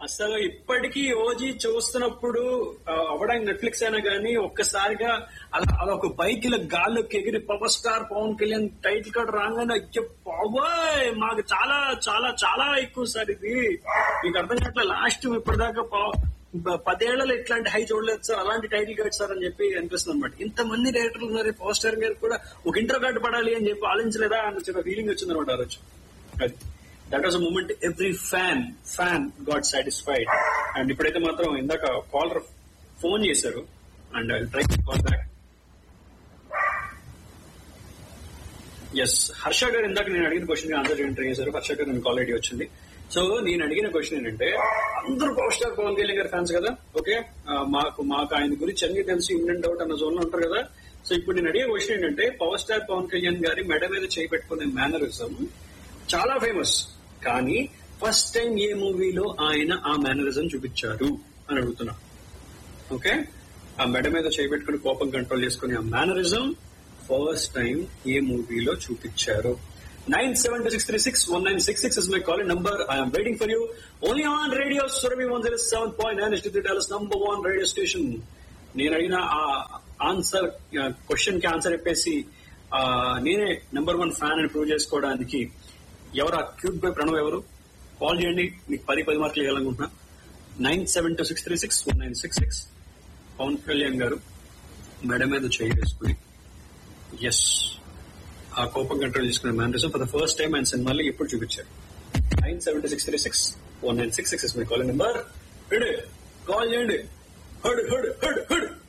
అసలు ఇప్పటికీ ఓజీ చూస్తున్నప్పుడు ఆ, అవ్వడానికి నెట్ఫ్లిక్స్ అయినా కానీ ఒక్కసారిగా అలా అలా ఒక బైక్ ఇలా గాల్లోకి ఎగిరి power star Pawan Kalyan title card రాగానే అయ్యో బాబోయ్ మాకు చాలా చాలా చాలా ఎక్కువ సార్ ఇది మీకు అర్థం కావట్లే లాస్ట్ ఇప్పటిదాకా పవ- ప- పదేళ్లలో ఇట్లాంటి హై చూడలేదు సార్ అలాంటి టైటిల్ కార్డ్ సార్ అని చెప్పి అనిపిస్తుంది అనమాట ఇంతమంది డైరెక్టర్లు ఉన్నారు పవర్ స్టార్ గారు కూడా ఒక ఇంటర్ కార్డు పడాలి అని చెప్పి ఆలోచించలేదా అన్న చిన్న ఫీలింగ్ వచ్చింది అనమాట ఆ రోజు అది that was a moment every fan fan got satisfied and ఇప్పుడైతే మాత్రం ఇందాక కాలర్ ఫోన్ చేశారు and try call back yes Harsha garu ఇందాక నేను అడిగిన క్వశ్చన్ ఆన్సర్ చేయడం ట్రై చేశారు హర్ష గారు నేను కాల్ ఐడి వచ్చింది సో నేను అడిగిన క్వశ్చన్ ఏంటంటే అందరూ పవర్ స్టార్ పవన్ కళ్యాణ్ గారి ఫ్యాన్స్ కదా ఓకే మాకు మాకు ఆయన గురించి అన్ని తెలిసి ఇన్ అండ్ అవుట్ అన్న జోన్ లో ఉంటారు కదా సో ఇప్పుడు నేను అడిగే క్వశ్చన్ ఏంటంటే పవర్ స్టార్ పవన్ కళ్యాణ్ గారి మెడ మీద చేయి పెట్టుకునే మేనరిజం చాలా ఫేమస్ కానీ ఫస్ట్ టైం ఏ మూవీలో ఆయన ఆ మేనరిజం చూపించారు అని అడుగుతున్నా ఓకే ఆ మెడ మీద చేయబెట్టుకుని కోపం కంట్రోల్ చేసుకుని ఆ మేనరిజం ఫస్ట్ టైం ఏ మూవీలో చూపించారు nine seven two six three six one nine six six is my calling number I'm waiting for you only on radio Surabhi one zero seven point nine is Dallas number one radio station నేను అడిగిన ఆ answer question కి answer చెప్పేసి ఆ, నేనే number one fan అని prove చేసుకోవడానికి ఎవరు ఆ క్యూట్ బాయ్ ప్రణవ్ ఎవరు కాల్ చేయండి మీకు పది పది మార్కులు వేయాలనుకుంటున్నా nine seven two six three six one nine six six Pawan Kalyan garu మెడ మీద చేయి వేసుకుని ఎస్ ఆ కోపం కంట్రోల్ చేసుకునే mannerism for the first time ఆయన సినిమాలో ఇప్పుడు చూపించారు nine seven six three six one nine six six మీ కాల్ నెంబర్ కాల్ చేయండి హడ్ హడ్ హడ్ హడ్ హడ్